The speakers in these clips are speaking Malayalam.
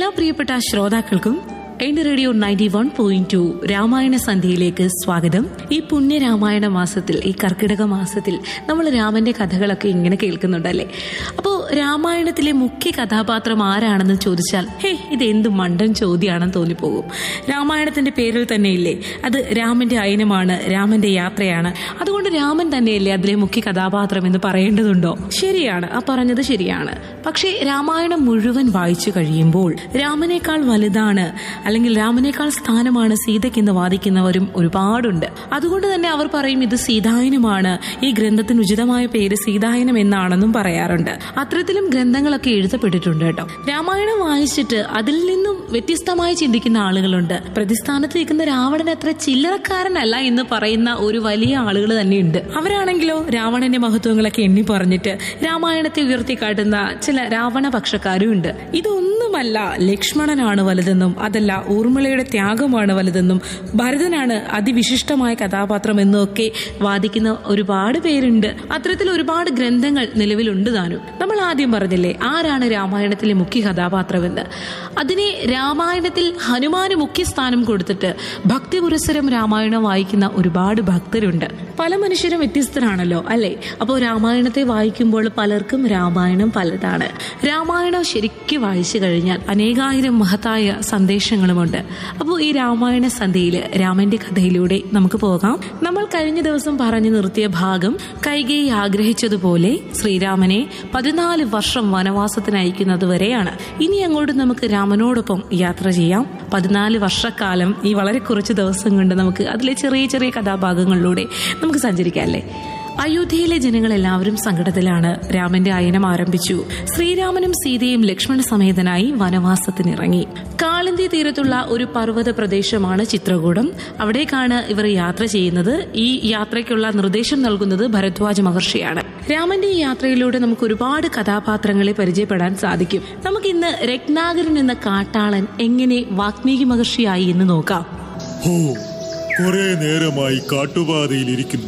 എല്ലാ പ്രിയപ്പെട്ട ശ്രോതാക്കൾക്കും എന്റെ radio ninety one point two Ramayana സന്ധ്യയിലേക്ക് സ്വാഗതം ഈ പുണ്യ രാമായണ മാസത്തിൽ ഈ കർക്കിടക മാസത്തിൽ നമ്മൾ രാമന്റെ കഥകളൊക്കെ ഇങ്ങനെ കേൾക്കുന്നുണ്ടല്ലേ അപ്പോൾ രാമായണത്തിലെ മുഖ്യ കഥാപാത്രം ആരാണെന്ന് ചോദിച്ചാൽ ഹേ ഇത് എന്ത് മണ്ടൻ ചോദ്യമാണെന്ന് തോന്നിപ്പോകും രാമായണത്തിന്റെ പേരിൽ തന്നെയില്ലേ അത് രാമന്റെ അയനമാണ് രാമന്റെ യാത്രയാണ് അതുകൊണ്ട് രാമൻ തന്നെയല്ലേ അതിലെ മുഖ്യ കഥാപാത്രം എന്ന് പറയേണ്ടതുണ്ടോ ശരിയാണ് ആ പറഞ്ഞത് ശരിയാണ് പക്ഷേ രാമായണം മുഴുവൻ വായിച്ചു കഴിയുമ്പോൾ രാമനേക്കാൾ വലുതാണ് അല്ലെങ്കിൽ രാമനേക്കാൾ സ്ഥാനമാണ് സീതയ്ക്കെന്ന് വാദിക്കുന്നവരും ഒരുപാടുണ്ട് അതുകൊണ്ട് തന്നെ അവർ പറയും ഇത് സീതായനമാണ് ഈ ഗ്രന്ഥത്തിന് ഉചിതമായ പേര് സീതായനം എന്നാണെന്നും പറയാറുണ്ട് അത്തരത്തിലും ഗ്രന്ഥങ്ങളൊക്കെ എഴുതപ്പെട്ടിട്ടുണ്ട് കേട്ടോ രാമായണം വായിച്ചിട്ട് അതിൽ നിന്നും വ്യത്യസ്തമായി ചിന്തിക്കുന്ന ആളുകളുണ്ട് പ്രതിസ്ഥാനത്ത് നിൽക്കുന്ന രാവണൻ അത്ര ചില്ലറക്കാരനല്ല എന്ന് പറയുന്ന ഒരു വലിയ ആളുകൾ തന്നെയുണ്ട് അവരാണെങ്കിലോ രാവണന്റെ മഹത്വങ്ങളൊക്കെ എണ്ണി പറഞ്ഞിട്ട് രാമായണത്തെ ഉയർത്തിക്കാട്ടുന്ന ചില രാവണ പക്ഷക്കാരും ഉണ്ട് ഇതൊന്നുമല്ല ലക്ഷ്മണനാണ് വലുതെന്നും അതല്ല ഊർമിളയുടെ ത്യാഗമാണ് വലുതെന്നും ഭരതനാണ് അതിവിശിഷ്ടമായ കഥാപാത്രം എന്നും ഒക്കെ വാദിക്കുന്ന ഒരുപാട് പേരുണ്ട് അത്തരത്തിൽ ഒരുപാട് ഗ്രന്ഥങ്ങൾ നിലവിലുണ്ട് താനും നമ്മൾ ആദ്യം പറഞ്ഞില്ലേ ആരാണ് രാമായണത്തിലെ മുഖ്യ കഥാപാത്രമെന്ന് അതിനെ രാമായണത്തിൽ ഹനുമാന് മുഖ്യസ്ഥാനം കൊടുത്തിട്ട് ഭക്തി പുരസ്സരം രാമായണം വായിക്കുന്ന ഒരുപാട് ഭക്തരുണ്ട് പല മനുഷ്യരും വ്യത്യസ്തരാണല്ലോ അല്ലെ അപ്പോൾ രാമായണത്തെ വായിക്കുമ്പോൾ പലർക്കും രാമായണം പലതാണ് രാമായണം ശരിക്കും വായിച്ചു കഴിഞ്ഞാൽ അനേകായിരം മഹത്തായ സന്ദേശങ്ങളുമുണ്ട് അപ്പോൾ ഈ രാമായണ സന്ധ്യയിൽ രാമന്റെ കഥയിലൂടെ നമുക്ക് പോകാം നമ്മൾ കഴിഞ്ഞ ദിവസം പറഞ്ഞു നിർത്തിയ ഭാഗം കൈകേയി ആഗ്രഹിച്ചതുപോലെ ശ്രീരാമനെ പതിനാല് വർഷം വനവാസത്തിന് അയക്കുന്നത് വരെയാണ് ഇനി അങ്ങോട്ട് നമുക്ക് രാമനോടൊപ്പം യാത്ര ചെയ്യാം പതിനാല് വർഷക്കാലം ഈ വളരെ കുറച്ച് ദിവസം കൊണ്ട് നമുക്ക് അതിലെ ചെറിയ ചെറിയ കഥാഭാഗങ്ങളിലൂടെ നമുക്ക് സഞ്ചരിക്കാം അല്ലേ അയോധ്യയിലെ ജനങ്ങൾ എല്ലാവരും സങ്കടത്തിലാണ് രാമന്റെ അയനം ആരംഭിച്ചു ശ്രീരാമനും സീതയും ലക്ഷ്മണ സമേതനായി വനവാസത്തിനിറങ്ങി കാളിന്തി തീരത്തുള്ള ഒരു പർവ്വത പ്രദേശമാണ് ചിത്രകൂടം അവിടേക്കാണ് ഇവർ യാത്ര ചെയ്യുന്നത് ഈ യാത്രയ്ക്കുള്ള നിർദ്ദേശം നൽകുന്നത് ഭരദ്വാജ മഹർഷിയാണ് രാമന്റെ ഈ യാത്രയിലൂടെ നമുക്ക് ഒരുപാട് കഥാപാത്രങ്ങളെ പരിചയപ്പെടാൻ സാധിക്കും നമുക്ക് ഇന്ന് രത്നാകരൻ എന്ന കാട്ടാളൻ എങ്ങനെ വാത്മീകി മഹർഷിയായി എന്ന് നോക്കാം ഹോ കുറെ നേരമായി കാട്ടുപാതയിൽ ഇരിക്കുന്നു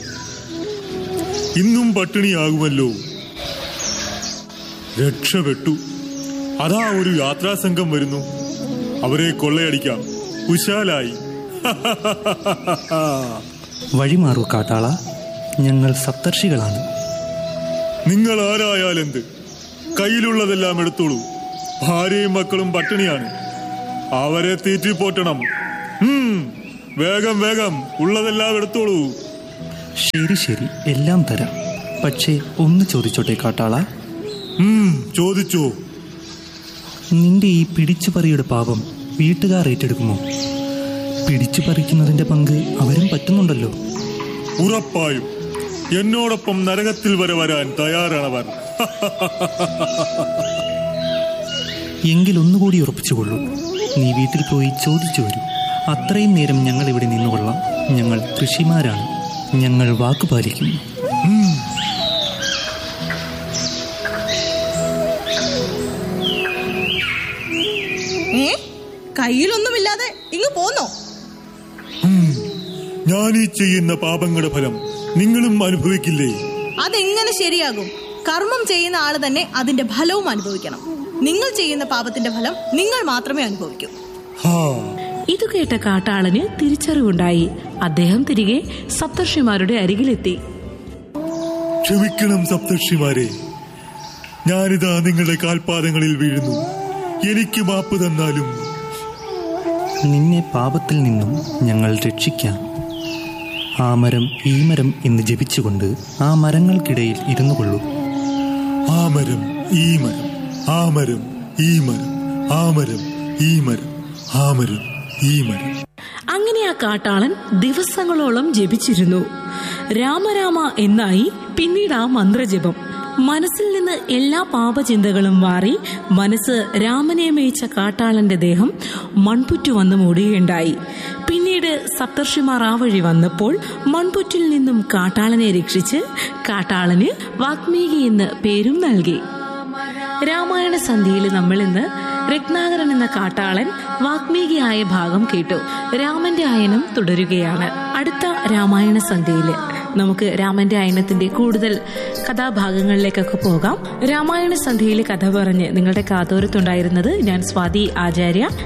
ഇന്നും പട്ടിണിയാകുമല്ലോ രക്ഷപ്പെട്ടു അതാ ഒരു യാത്രാസംഘം വരുന്നു അവരെ കൊള്ളയടിക്കാം കുശാലായി വഴിമാറൂ കാട്ടാള ഞങ്ങൾ സപ്തർഷികളാണ് നിങ്ങൾ ആരായാലെന്ത് കയ്യിലുള്ളതെല്ലാം എടുത്തോളൂ ഭാര്യയും മക്കളും പട്ടിണിയാണ് അവരെ തീറ്റിപ്പോറ്റണം ഉം, വേഗം വേഗം ഉള്ളതെല്ലാം എടുത്തോളൂ ശരി ശരി എല്ലാം തരാം പക്ഷേ ഒന്ന് ചോദിച്ചോട്ടെ കാട്ടാള ഉം, ചോദിച്ചോ നിന്റെ ഈ പിടിച്ചുപറിയുടെ പാപം വീട്ടുകാർ ഏറ്റെടുക്കുമോ പിടിച്ചു പറിക്കുന്നതിന്റെ പങ്ക് അവരും പറ്റുന്നുണ്ടല്ലോ ഉറപ്പായും എന്നോടൊപ്പം നരകത്തിൽ വരെ വരാൻ തയ്യാറാണവർ എങ്കിൽ ഒന്നുകൂടി ഉറപ്പിച്ചുകൊള്ളൂ നീ വീട്ടിൽ പോയി ചോദിച്ചു വരൂ അത്രയും നേരം ഞങ്ങൾ ഇവിടെ നിന്നുകൊള്ളാം ഞങ്ങൾ കൃഷിമാരാണ് ഞങ്ങൾ വാക്ക് പാലിക്കും ഏ കയ്യിലൊന്നുമില്ലാതെ ഇങ്ങ് പോന്നോ ഞാൻ ഈ ചെയ്യുന്ന പാപങ്ങളുടെ ഫലം നിങ്ങളും അനുഭവിക്കില്ലേ അതെങ്ങനെ ശരിയാകും കർമ്മം ചെയ്യുന്ന ആള് തന്നെ അതിന്റെ ഫലവും അനുഭവിക്കണം നിങ്ങൾ ചെയ്യുന്ന പാപത്തിന്റെ ഫലം നിങ്ങൾ മാത്രമേ അനുഭവിക്കൂ ഹാ ഇത് കേട്ട കാട്ടാളന് തിരിച്ചറിവുണ്ടായി അദ്ദേഹം തിരികെ സപ്തർഷിമാരുടെ അരികിലെത്തി ക്ഷമിക്കണം സപ്തർഷിമാരെ ഞാനിതാ നിങ്ങളുടെ കാൽപാദങ്ങളിൽ വീഴുന്നു എനിക്ക് മാപ്പ് തന്നാലും നിന്നെ പാപത്തിൽ നിന്നും ഞങ്ങൾ രക്ഷിക്കാം ആ മരം ഈ മരം എന്ന് ജപിച്ചുകൊണ്ട് ആ മരങ്ങൾക്കിടയിൽ ഇരുന്നു കൊള്ളൂ ആ മരം ഈ മരം ആ മരം ഈ മരം ആ മരം ഈ മരം ആ മരം ഈ മരം അങ്ങനെ ആ കാട്ടാളൻ ദിവസങ്ങളോളം ജപിച്ചിരുന്നു രാമരാമ എന്നായി പിന്നീട് ആ മന്ത്രജപം മനസ്സിൽ നിന്ന് എല്ലാ പാപചിന്തകളും മാറി മനസ്സ് രാമനെ മേയിച്ച കാട്ടാളന്റെ ദേഹം മൺപുറ്റു വന്ന് മൂടുകയുണ്ടായി പിന്നീട് സപ്തർഷിമാർ ആ വഴി വന്നപ്പോൾ മൺപുറ്റിൽ നിന്നും കാട്ടാളനെ രക്ഷിച്ച് കാട്ടാളന് വാത്മീകി എന്ന് പേരും നൽകി രാമായണ സന്ധ്യയിൽ നമ്മൾ ഇന്ന് രത്നാകരൻ എന്ന കാട്ടാളൻ വാത്മീകിയായ ഭാഗം കേട്ടു രാമന്റെ ആയനം തുടരുകയാണ് അടുത്ത രാമായണ സന്ധ്യയില് നമുക്ക് രാമന്റെ അയനത്തിന്റെ കൂടുതൽ കഥാഭാഗങ്ങളിലേക്കൊക്കെ പോകാം രാമായണ സന്ധ്യയിലെ കഥ പറഞ്ഞ് നിങ്ങളുടെ കാതോരത്തുണ്ടായിരുന്നത് ഞാൻ സ്വാതി ആചാര്യ